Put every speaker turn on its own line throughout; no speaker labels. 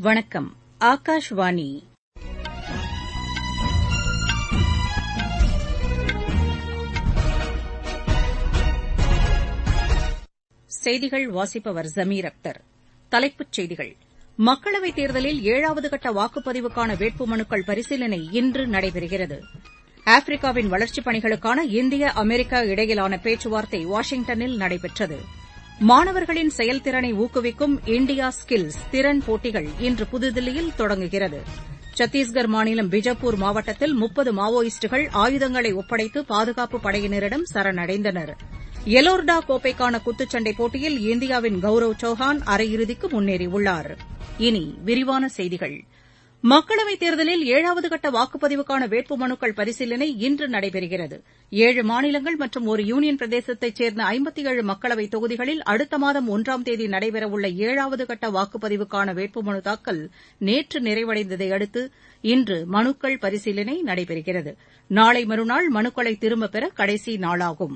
வணக்கம் ஆகாஷ்வாணி செய்திகள் வாசிப்பவர் ஜமீர் அக்தர் தலைப்புச் செய்திகள் மக்களவைத் தேர்தலில் ஏழாவது கட்ட வாக்குப்பதிவுக்கான வேட்புமனுக்கள் பரிசீலனை இன்று நடைபெறுகிறது ஆப்பிரிக்காவின் வளர்ச்சிப் பணிகளுக்கான இந்தியா அமெரிக்கா இடையிலான பேச்சுவார்த்தை வாஷிங்டனில் நடைபெற்றது மாணவர்களின் செயல்திறனை ஊக்குவிக்கும் இண்டியா ஸ்கில்ஸ் திறன் போட்டிகள் இன்று புதுதில்லியில் தொடங்குகிறது சத்தீஸ்கர் மாநிலம் பிஜப்பூர் மாவட்டத்தில் முப்பது மாவோயிஸ்டுகள் ஆயுதங்களை ஒப்படைத்து பாதுகாப்புப் படையினரிடம் சரணடைந்தனர் எலோர்டா கோப்பைக்கான குத்துச்சண்டை போட்டியில் இந்தியாவின் கௌரவ் சௌஹான் அரையிறுதிக்கு முன்னேறியுள்ளார் இனி விரிவான செய்திகள் மக்களவைத் தேர்தலில் ஏழாவது கட்ட வாக்குப்பதிவுக்கான வேட்புமனுக்கள் பரிசீலனை இன்று நடைபெறுகிறது ஏழு மாநிலங்கள் மற்றும் ஒரு யூனியன் பிரதேசத்தைச் சேர்ந்த ஐம்பத்தி ஏழு மக்களவைத் தொகுதிகளில் அடுத்த மாதம் ஒன்றாம் தேதி நடைபெறவுள்ள ஏழாவது கட்ட வாக்குப்பதிவுக்கான வேட்புமனு தாக்கல் நேற்று நிறைவடைந்ததை அடுத்து இன்று மனுக்கள் பரிசீலனை நடைபெறுகிறது நாளை மறுநாள் மனுக்களை திரும்பப் பெற கடைசி நாளாகும்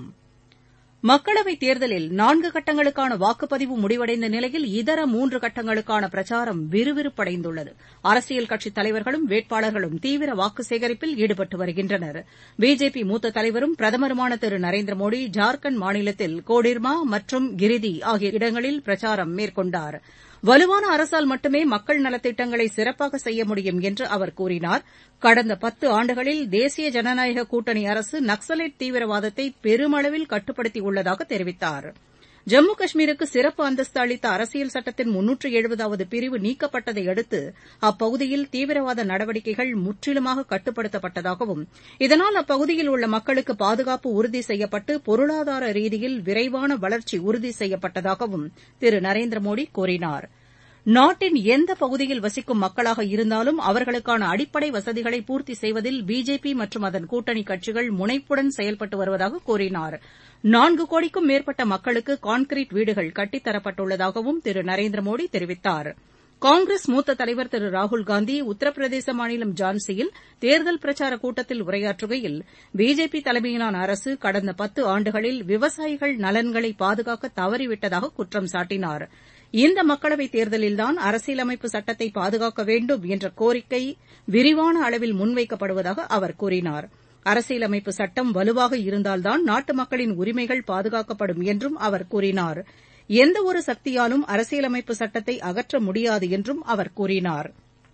மக்களவைத் தேர்தலில் நான்கு கட்டங்களுக்கான வாக்குப்பதிவு முடிவடைந்த நிலையில் இதர மூன்று கட்டங்களுக்கான பிரச்சாரம் விறுவிறுப்படைந்துள்ளது அரசியல் கட்சித் தலைவர்களும் வேட்பாளர்களும் தீவிர வாக்கு சேகரிப்பில் ஈடுபட்டு வருகின்றனர் பிஜேபி மூத்த தலைவரும் பிரதமருமான திரு நரேந்திர மோடி ஜார்க்கண்ட் மாநிலத்தில் கோடிர்மா மற்றும் கிரிதி ஆகிய இடங்களில் பிரச்சாரம் மேற்கொண்டார் வலுவான அரசால் மட்டுமே மக்கள் நலத்திட்டங்களை சிறப்பாக செய்ய முடியும் என்று அவர் கூறினார் கடந்த பத்து ஆண்டுகளில் தேசிய ஜனநாயக கூட்டணி அரசு நக்ஸலைட் தீவிரவாதத்தை பெருமளவில் கட்டுப்படுத்தியுள்ளதாக தெரிவித்தார் ஜம்மு காஷ்மீருக்கு சிறப்பு அந்தஸ்து அளித்த அரசியல் சட்டத்தின் முன்னூற்று எழுபதாவது பிரிவு நீக்கப்பட்டதை அடுத்து அப்பகுதியில் தீவிரவாத நடவடிக்கைகள் முற்றிலுமாக கட்டுப்படுத்தப்பட்டதாகவும் இதனால் அப்பகுதியில் உள்ள மக்களுக்கு பாதுகாப்பு உறுதி செய்யப்பட்டு பொருளாதார ரீதியில் விரைவான வளர்ச்சி உறுதி செய்யப்பட்டதாகவும் திரு நரேந்திர மோடி கூறினார் நாட்டின் எந்த பகுதியில் வசிக்கும் மக்களாக இருந்தாலும் அவர்களுக்கான அடிப்படை வசதிகளை பூர்த்தி செய்வதில் பிஜேபி மற்றும் அதன் கூட்டணி கட்சிகள் முனைப்புடன் செயல்பட்டு வருவதாக கூறினார் நான்கு கோடிக்கும் மேற்பட்ட மக்களுக்கு கான்கிரீட் வீடுகள் கட்டித்தரப்பட்டுள்ளதாகவும் திரு நரேந்திர மோடி தெரிவித்தார் காங்கிரஸ் மூத்த தலைவர் திரு ராகுல்காந்தி உத்தரப்பிரதேச மாநிலம் ஜான்சியில் தேர்தல் பிரச்சாரக் கூட்டத்தில் உரையாற்றுகையில் பிஜேபி தலைமையிலான அரசு கடந்த பத்து ஆண்டுகளில் விவசாயிகள் நலன்களை பாதுகாக்க தவறிவிட்டதாக குற்றம் சாட்டினார் இந்த மக்களவைத் தேர்தலில்தான் அரசியலமைப்பு சட்டத்தை பாதுகாக்க வேண்டும் என்ற கோரிக்கை விரிவான அளவில் முன்வைக்கப்படுவதாக அவர் கூறினார் அரசியலமைப்பு சட்டம் வலுவாக இருந்தால்தான் நாட்டு மக்களின் உரிமைகள் பாதுகாக்கப்படும் என்றும் அவர் கூறினார் எந்தவொரு சக்தியாலும் அரசியலமைப்பு சட்டத்தை அகற்ற முடியாது என்றும் அவர் கூறினார்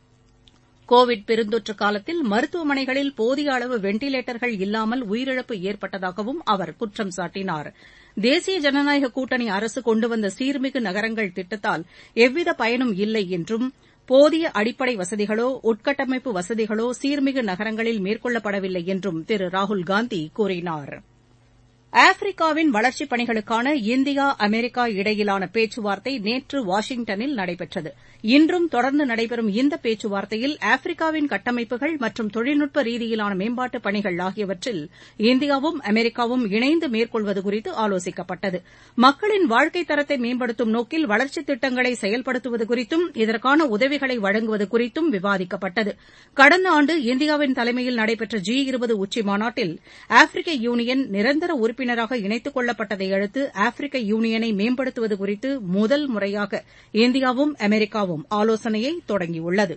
கோவிட் பெருந்தொற்று காலத்தில் மருத்துவமனைகளில் போதிய அளவு வெண்டிலேட்டர்கள் இல்லாமல் உயிரிழப்பு ஏற்பட்டதாகவும் அவர் குற்றம் சாட்டினார் தேசிய ஜனநாயக கூட்டணி அரசு கொண்டுவந்த சீர்மிகு நகரங்கள் திட்டத்தால் எவ்வித பயனும் இல்லை என்றும் போதிய அடிப்படை வசதிகளோ உள்கட்டமைப்பு வசதிகளோ சீர்மிகு நகரங்களில் மேற்கொள்ளப்படவில்லை என்றும் திரு ராகுல்காந்தி கூறினார் ஆப்பிரிக்காவின் வளர்ச்சிப் பணிகளுக்கான இந்தியா அமெரிக்கா இடையிலான பேச்சுவார்த்தை நேற்று வாஷிங்டனில் நடைபெற்றது இன்றும் தொடர்ந்து நடைபெறும் இந்த பேச்சுவார்த்தையில் ஆப்பிரிக்காவின் கட்டமைப்புகள் மற்றும் தொழில்நுட்ப ரீதியிலான மேம்பாட்டுப் பணிகள் ஆகியவற்றில் இந்தியாவும் அமெரிக்காவும் இணைந்து மேற்கொள்வது குறித்து ஆலோசிக்கப்பட்டது மக்களின் வாழ்க்கைத் தரத்தை மேம்படுத்தும் நோக்கில் வளர்ச்சித் திட்டங்களை செயல்படுத்துவது குறித்தும் இதற்கான உதவிகளை வழங்குவது குறித்தும் விவாதிக்கப்பட்டது கடந்த ஆண்டு இந்தியாவின் தலைமையில் நடைபெற்ற ஜி இருபது உச்சிமாநாட்டில் ஆப்பிரிக்க யூனியன் நிரந்தர உறுப்பினராக இணைத்துக் கொள்ளப்பட்டதை அடுத்து ஆப்பிரிக்க யூனியனை மேம்படுத்துவது குறித்து முதல் முறையாக இந்தியாவும் அமெரிக்காவும் ஆலோசனையை தொடங்கியுள்ளது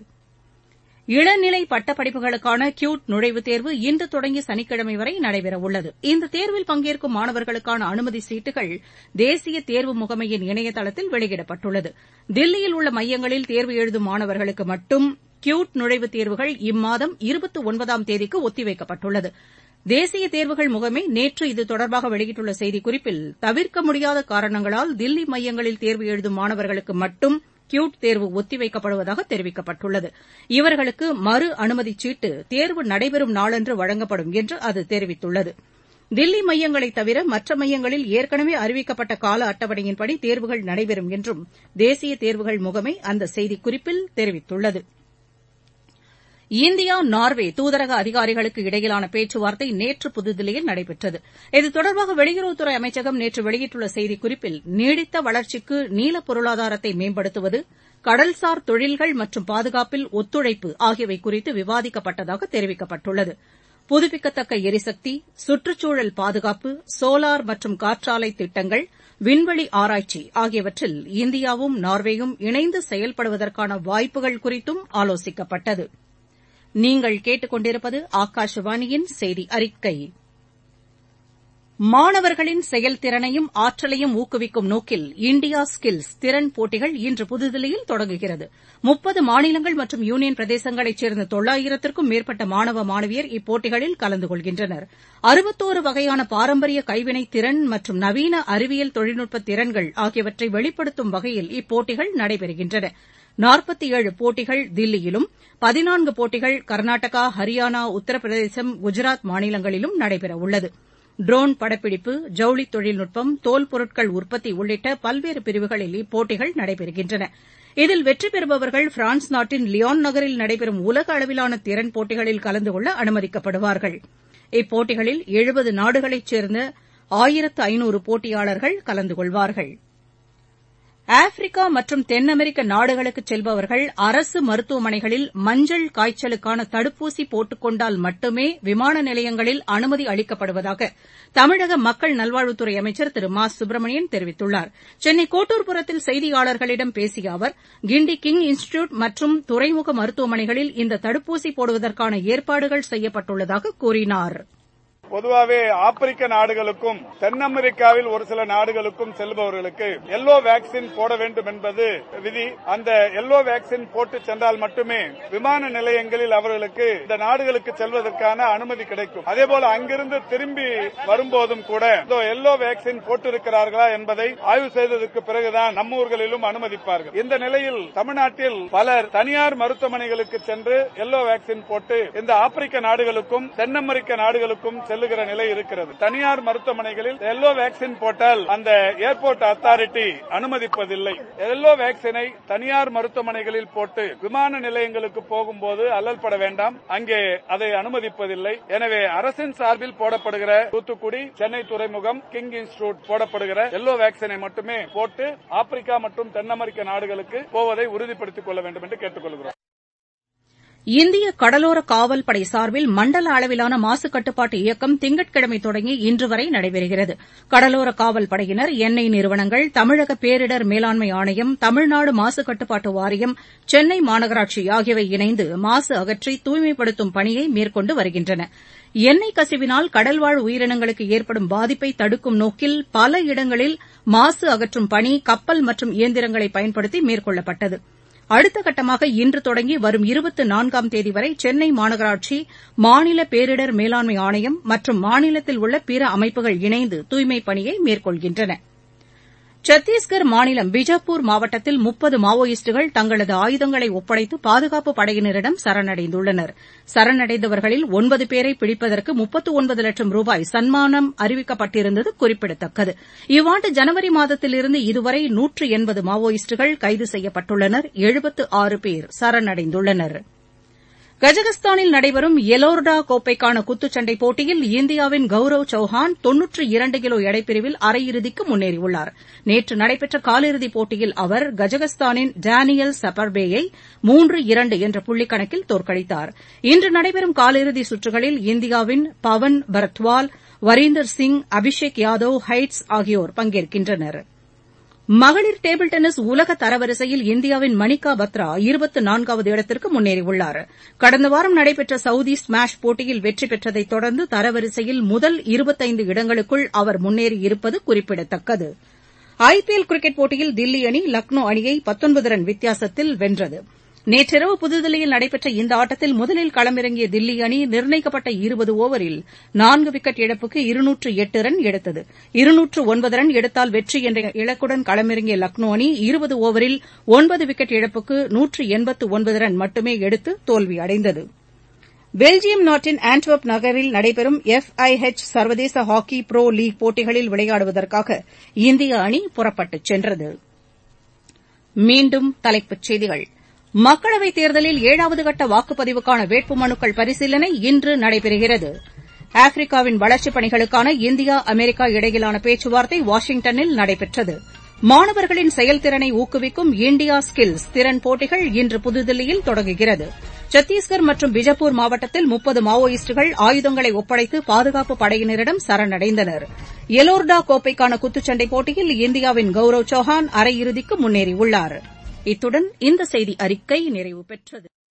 இளநிலை பட்டப்படிப்புகளுக்கான கியூட் நுழைவுத் தேர்வு இன்று தொடங்கி சனிக்கிழமை வரை நடைபெறவுள்ளது இந்த தேர்வில் பங்கேற்கும் மாணவர்களுக்கான அனுமதி சீட்டுகள் தேசிய தேர்வு முகமையின் இணையதளத்தில் வெளியிடப்பட்டுள்ளது தில்லியில் உள்ள மையங்களில் தேர்வு எழுதும் மாணவர்களுக்கு மட்டும் கியூட் நுழைவுத் தேர்வுகள் இம்மாதம் இருபத்தி ஒன்பதாம் தேதிக்கு ஒத்திவைக்கப்பட்டுள்ளது தேசிய தேர்வுகள் முகமை நேற்று இது தொடர்பாக வெளியிட்டுள்ள செய்திக்குறிப்பில் தவிர்க்க முடியாத காரணங்களால் தில்லி மையங்களில் தேர்வு எழுதும் மாணவர்களுக்கு மட்டும் கியூட் தேர்வு ஒத்திவைக்கப்படுவதாக தெரிவிக்கப்பட்டுள்ளது இவர்களுக்கு மறு அனுமதிச் சீட்டு தேர்வு நடைபெறும் நாளன்று வழங்கப்படும் என்று அது தெரிவித்துள்ளது தில்லி மையங்களை தவிர மற்ற மையங்களில் ஏற்கனவே அறிவிக்கப்பட்ட கால அட்டவணையின்படி தேர்வுகள் நடைபெறும் என்றும் தேசிய தேர்வுகள் முகமை அந்த செய்திக்குறிப்பில் தெரிவித்துள்ளது இந்தியா நார்வே தூதரக அதிகாரிகளுக்கு இடையிலான பேச்சுவார்த்தை நேற்று புதுதில்லியில் நடைபெற்றது இது தொடர்பாக வெளியுறவுத்துறை அமைச்சகம் நேற்று வெளியிட்டுள்ள செய்திக்குறிப்பில் நீடித்த வளர்ச்சிக்கு நீல பொருளாதாரத்தை மேம்படுத்துவது கடல்சார் தொழில்கள் மற்றும் பாதுகாப்பில் ஒத்துழைப்பு ஆகியவை குறித்து விவாதிக்கப்பட்டதாக தெரிவிக்கப்பட்டுள்ளது புதுப்பிக்கத்தக்க எரிசக்தி சுற்றுச்சூழல் பாதுகாப்பு சோலார் மற்றும் காற்றாலை திட்டங்கள் விண்வெளி ஆராய்ச்சி ஆகியவற்றில் இந்தியாவும் நார்வேயும் இணைந்து செயல்படுவதற்கான வாய்ப்புகள் குறித்தும் ஆலோசிக்கப்பட்டது நீங்கள் கேட்டுக்கொண்டிருப்பது ஆகாஷவாணியின் செய்தி அறிக்கை மாணவர்களின் செயல்திறனையும் ஆற்றலையும் ஊக்குவிக்கும் நோக்கில் இண்டியா ஸ்கில்ஸ் திறன் போட்டிகள் இன்று புதுதில்லியில் தொடங்குகிறது முப்பது மாநிலங்கள் மற்றும் யூனியன் பிரதேசங்களைச் சேர்ந்த தொள்ளாயிரத்திற்கும் மேற்பட்ட மாணவ மாணவியர் இப்போட்டிகளில் கலந்து கொள்கின்றனர் அறுபத்தோரு வகையான பாரம்பரிய கைவினைத் திறன் மற்றும் நவீன அறிவியல் தொழில்நுட்ப திறன்கள் ஆகியவற்றை வெளிப்படுத்தும் வகையில் இப்போட்டிகள் நடைபெறுகின்றன நாற்பத்தி ஏழு போட்டிகள் தில்லியிலும் பதினான்கு போட்டிகள் கர்நாடகா ஹரியானா உத்தரப்பிரதேசம் குஜராத் மாநிலங்களிலும் நடைபெறவுள்ளது ட்ரோன் படப்பிடிப்பு ஜவுளி தொழில்நுட்பம் தோல் பொருட்கள் உற்பத்தி உள்ளிட்ட பல்வேறு பிரிவுகளில் இப்போட்டிகள் நடைபெறுகின்றன இதில் வெற்றி பெறுபவர்கள் பிரான்ஸ் நாட்டின் லியான் நகரில் நடைபெறும் உலக அளவிலான திறன் போட்டிகளில் கலந்து கொள்ள அனுமதிக்கப்படுவார்கள் இப்போட்டிகளில் எழுபது நாடுகளைச் சேர்ந்த ஆயிரத்து ஐநூறு போட்டியாளர்கள் கலந்து கொள்வார்கள் ஆப்பிரிக்கா மற்றும் தென் அமெரிக்க நாடுகளுக்கு செல்பவர்கள் அரசு மருத்துவமனைகளில் மஞ்சள் காய்ச்சலுக்கான தடுப்பூசி போட்டுக் கொண்டால் மட்டுமே விமான நிலையங்களில் அனுமதி அளிக்கப்படுவதாக தமிழக மக்கள் நல்வாழ்வுத்துறை அமைச்சர் திரு மா சுப்பிரமணியன் தெரிவித்துள்ளார் சென்னை கோட்டூர்புரத்தில் செய்தியாளர்களிடம் பேசிய அவர் கிண்டி கிங் இன்ஸ்டிடியூட் மற்றும் துறைமுக மருத்துவமனைகளில் இந்த தடுப்பூசி போடுவதற்கான ஏற்பாடுகள் செய்யப்பட்டுள்ளதாக கூறினாா்
பொதுவாகவே ஆப்பிரிக்க நாடுகளுக்கும் தென் அமெரிக்காவில் ஒரு சில நாடுகளுக்கும் செல்பவர்களுக்கு எல்லோ வேக்சின் போட வேண்டும் என்பது விதி அந்த எல்லோ வேக்சின் போட்டு சென்றால் மட்டுமே விமான நிலையங்களில் அவர்களுக்கு இந்த நாடுகளுக்கு செல்வதற்கான அனுமதி கிடைக்கும் அதேபோல அங்கிருந்து திரும்பி வரும்போதும் கூட எல்லோ வேக்சின் போட்டிருக்கிறார்களா என்பதை ஆய்வு செய்ததற்கு பிறகுதான் நம்ம ஊர்களிலும் அனுமதிப்பார்கள் இந்த நிலையில் தமிழ்நாட்டில் பலர் தனியார் மருத்துவமனைகளுக்கு சென்று எல்லோ வேக்சின் போட்டு இந்த ஆப்பிரிக்க நாடுகளுக்கும் தென் அமெரிக்க நாடுகளுக்கும் செல்லுகிற நிலை இருக்கிறது தனியார் மருத்துவமனைகளில் எல்லோ வேக்சின் போட்டால் அந்த ஏர்போர்ட் அத்தாரிட்டி அனுமதிப்பதில்லை எல்லோ வேக்சினை தனியார் மருத்துவமனைகளில் போட்டு விமான நிலையங்களுக்கு போகும்போது அல்லல்பட வேண்டாம் அங்கே அதை அனுமதிப்பதில்லை எனவே அரசின் சார்பில் போடப்படுகிற தூத்துக்குடி சென்னை துறைமுகம் கிங் இன்ஸ்டிடியூட் போடப்படுகிற எல்லோ வேக்சினை மட்டுமே போட்டு ஆப்பிரிக்கா மற்றும் தென் அமெரிக்க நாடுகளுக்கு போவதை உறுதிப்படுத்திக் கொள்ள வேண்டும் என்று கேட்டுக் கொள்கிறோம்
இந்திய கடலோர காவல்படை சார்பில் மண்டல அளவிலான மாசு கட்டுப்பாட்டு இயக்கம் திங்கட்கிழமை தொடங்கி இன்று வரை நடைபெறுகிறது கடலோர காவல் படையினர் எண்ணெய் நிறுவனங்கள் தமிழக பேரிடர் மேலாண்மை ஆணையம் தமிழ்நாடு மாசு கட்டுப்பாட்டு வாரியம் சென்னை மாநகராட்சி ஆகியவை இணைந்து மாசு அகற்றி தூய்மைப்படுத்தும் பணியை மேற்கொண்டு வருகின்றன எண்ணெய் கசிவினால் கடல்வாழ் உயிரினங்களுக்கு ஏற்படும் பாதிப்பை தடுக்கும் நோக்கில் பல இடங்களில் மாசு அகற்றும் பணி கப்பல் மற்றும் இயந்திரங்களை பயன்படுத்தி மேற்கொள்ளப்பட்டது அடுத்த கட்டமாக இன்று தொடங்கி வரும் இருபத்து நான்காம் தேதி வரை சென்னை மாநகராட்சி மாநில பேரிடர் மேலாண்மை ஆணையம் மற்றும் மாநிலத்தில் உள்ள பிற அமைப்புகள் இணைந்து தூய்மைப் பணியை மேற்கொள்கின்றன சத்தீஸ்கர் மாநிலம் பிஜப்பூர் மாவட்டத்தில் முப்பது மாவோயிஸ்டுகள் தங்களது ஆயுதங்களை ஒப்படைத்து பாதுகாப்பு படையினரிடம் சரணடைந்துள்ளனர் சரணடைந்தவர்களில் ஒன்பது பேரை பிடிப்பதற்கு முப்பத்து ஒன்பது லட்சம் ரூபாய் சன்மானம் அறிவிக்கப்பட்டிருந்தது குறிப்பிடத்தக்கது இவ்வாண்டு ஜனவரி மாதத்திலிருந்து இதுவரை நூற்று எண்பது மாவோயிஸ்டுகள் கைது செய்யப்பட்டுள்ளனர் எழுபத்து ஆறு பேர் சரணடைந்துள்ளனா் கஜகஸ்தானில் நடைபெறும் எலோர்டா கோப்பைக்கான குத்துச்சண்டை போட்டியில் இந்தியாவின் கௌரவ் சௌஹான் தொன்னூற்று இரண்டு கிலோ எடைப்பிரிவில் அரையிறுதிக்கு முன்னேறியுள்ளார் நேற்று நடைபெற்ற காலிறுதிப் போட்டியில் அவர் கஜகஸ்தானின் டேனியல் சப்பர்பேயை மூன்று இரண்டு என்ற புள்ளிக்கணக்கில் தோற்கடித்தார் இன்று நடைபெறும் காலிறுதி சுற்றுகளில் இந்தியாவின் பவன் பரத்வால் வரீந்தர் சிங் அபிஷேக் யாதவ் ஹைட்ஸ் ஆகியோர் பங்கேற்கின்றனர் மகளிர் டேபிள் டென்னிஸ் உலக தரவரிசையில் இந்தியாவின் மணிக்கா பத்ரா இருபத்து நான்காவது இடத்திற்கு முன்னேறியுள்ளார் கடந்த வாரம் நடைபெற்ற சவுதி ஸ்மாஷ் போட்டியில் வெற்றி பெற்றதைத் தொடர்ந்து தரவரிசையில் முதல் இருபத்தைந்து இடங்களுக்குள் அவர் முன்னேறியிருப்பது குறிப்பிடத்தக்கது ஐபிஎல் கிரிக்கெட் போட்டியில் தில்லி அணி லக்னோ அணியை பத்தொன்பது ரன் வித்தியாசத்தில் வென்றது நேற்றிரவு புதுதில்லியில் நடைபெற்ற இந்த ஆட்டத்தில் முதலில் களமிறங்கிய தில்லி அணி நிர்ணயிக்கப்பட்ட இருபது ஒவரில் நான்கு விக்கெட் இழப்புக்கு இருநூற்று எட்டு ரன் எடுத்தது இருநூற்று ஒன்பது ரன் எடுத்தால் வெற்றி என்ற இலக்குடன் களமிறங்கிய லக்னோ அணி இருபது ஒவரில் ஒன்பது விக்கெட் இழப்புக்கு நூற்று எண்பத்து ஒன்பது ரன் மட்டுமே எடுத்து தோல்வியடைந்தது பெல்ஜியம் நாட்டின் ஆன்ட்வெர்ப் நகரில் நடைபெறும் எஃப் ஐ எச் சர்வதேச ஹாக்கி புரோ லீக் போட்டிகளில் விளையாடுவதற்காக இந்திய அணி புறப்பட்டுச் சென்றது மீண்டும் தலைப்புச் செய்திகள் மக்களவைத் தேர்தலில் ஏழாவது கட்ட வாக்குப்பதிவுக்கான வேட்புமனுக்கள் பரிசீலனை இன்று நடைபெறுகிறது ஆப்பிரிக்காவின் வளர்ச்சிப் பணிகளுக்கான இந்தியா அமெரிக்கா இடையிலான பேச்சுவார்த்தை வாஷிங்டனில் நடைபெற்றது மாணவர்களின் செயல்திறனை ஊக்குவிக்கும் இண்டியா ஸ்கில்ஸ் திறன் போட்டிகள் இன்று புதுதில்லியில் தொடங்குகிறது சத்தீஸ்கர் மற்றும் பிஜப்பூர் மாவட்டத்தில் முப்பது மாவோயிஸ்டுகள் ஆயுதங்களை ஒப்படைத்து பாதுகாப்புப் படையினரிடம் சரணடைந்தனர் எலோர்டா கோப்பைக்கான குத்துச்சண்டை போட்டியில் இந்தியாவின் கௌரவ் சௌஹான் அரையிறுதிக்கு முன்னேறியுள்ளார் இத்துடன் இந்த செய்தி அறிக்கை நிறைவு பெற்றது